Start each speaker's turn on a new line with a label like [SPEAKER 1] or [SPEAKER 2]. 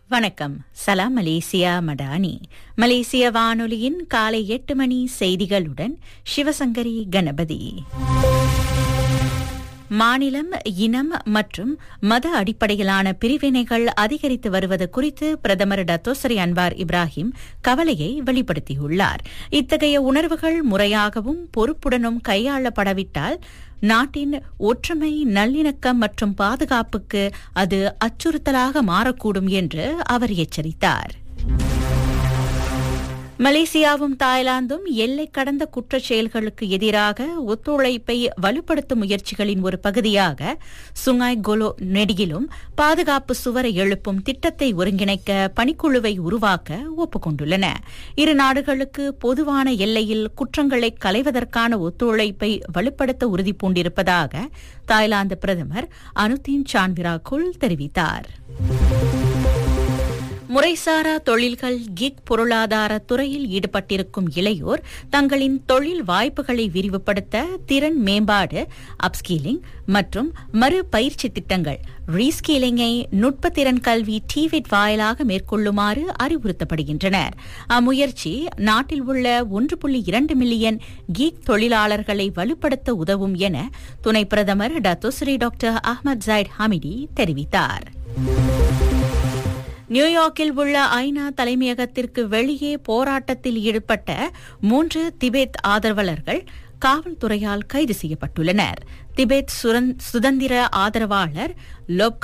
[SPEAKER 1] வணக்கம் சலாம் மலேசியா மடானி மலேசிய வானொலியின் காலை எட்டு மணி செய்திகளுடன் சிவசங்கரி கணபதி மாநிலம் இனம் மற்றும் மத அடிப்படையிலான பிரிவினைகள் அதிகரித்து வருவது குறித்து பிரதமர் டத்தோசரி அன்வார் இப்ராஹிம் கவலையை வெளிப்படுத்தியுள்ளார் இத்தகைய உணர்வுகள் முறையாகவும் பொறுப்புடனும் கையாளப்படவிட்டால் நாட்டின் ஒற்றுமை நல்லிணக்கம் மற்றும் பாதுகாப்புக்கு அது அச்சுறுத்தலாக மாறக்கூடும் என்று அவர் எச்சரித்தார் மலேசியாவும் தாய்லாந்தும் எல்லை கடந்த குற்றச் செயல்களுக்கு எதிராக ஒத்துழைப்பை வலுப்படுத்தும் முயற்சிகளின் ஒரு பகுதியாக சுங்காய் கொலோ நெடியிலும் பாதுகாப்பு சுவரை எழுப்பும் திட்டத்தை ஒருங்கிணைக்க பணிக்குழுவை உருவாக்க ஒப்புக்கொண்டுள்ளன இரு நாடுகளுக்கு பொதுவான எல்லையில் குற்றங்களை களைவதற்கான ஒத்துழைப்பை வலுப்படுத்த உறுதி பூண்டிருப்பதாக தாய்லாந்து பிரதமர் அனுதீன் சான்விராகுல் தெரிவித்தார் முறைசாரா தொழில்கள் கிக் பொருளாதார துறையில் ஈடுபட்டிருக்கும் இளையோர் தங்களின் தொழில் வாய்ப்புகளை விரிவுபடுத்த திறன் மேம்பாடு அப்ஸ்கீலிங் மற்றும் மறு பயிற்சி திட்டங்கள் ரீஸ்கீலிங்கை நுட்பத்திறன் கல்வி டிவிட் வாயிலாக மேற்கொள்ளுமாறு அறிவுறுத்தப்படுகின்றனர் அம்முயற்சி நாட்டில் உள்ள ஒன்று புள்ளி இரண்டு மில்லியன் கீக் தொழிலாளர்களை வலுப்படுத்த உதவும் என துணை பிரதமர் Datuk Seri doctor Ahmad Zahid Hamidi தெரிவித்தார் நியூயார்க்கில் உள்ள ஐநா தலைமையகத்திற்கு வெளியே போராட்டத்தில் ஈடுபட்ட மூன்று திபெத் ஆதரவாளர்கள் காவல்துறையால் கைது செய்யப்பட்டுள்ளனர் திபெத் சுதந்திர ஆதரவாளர் லோப்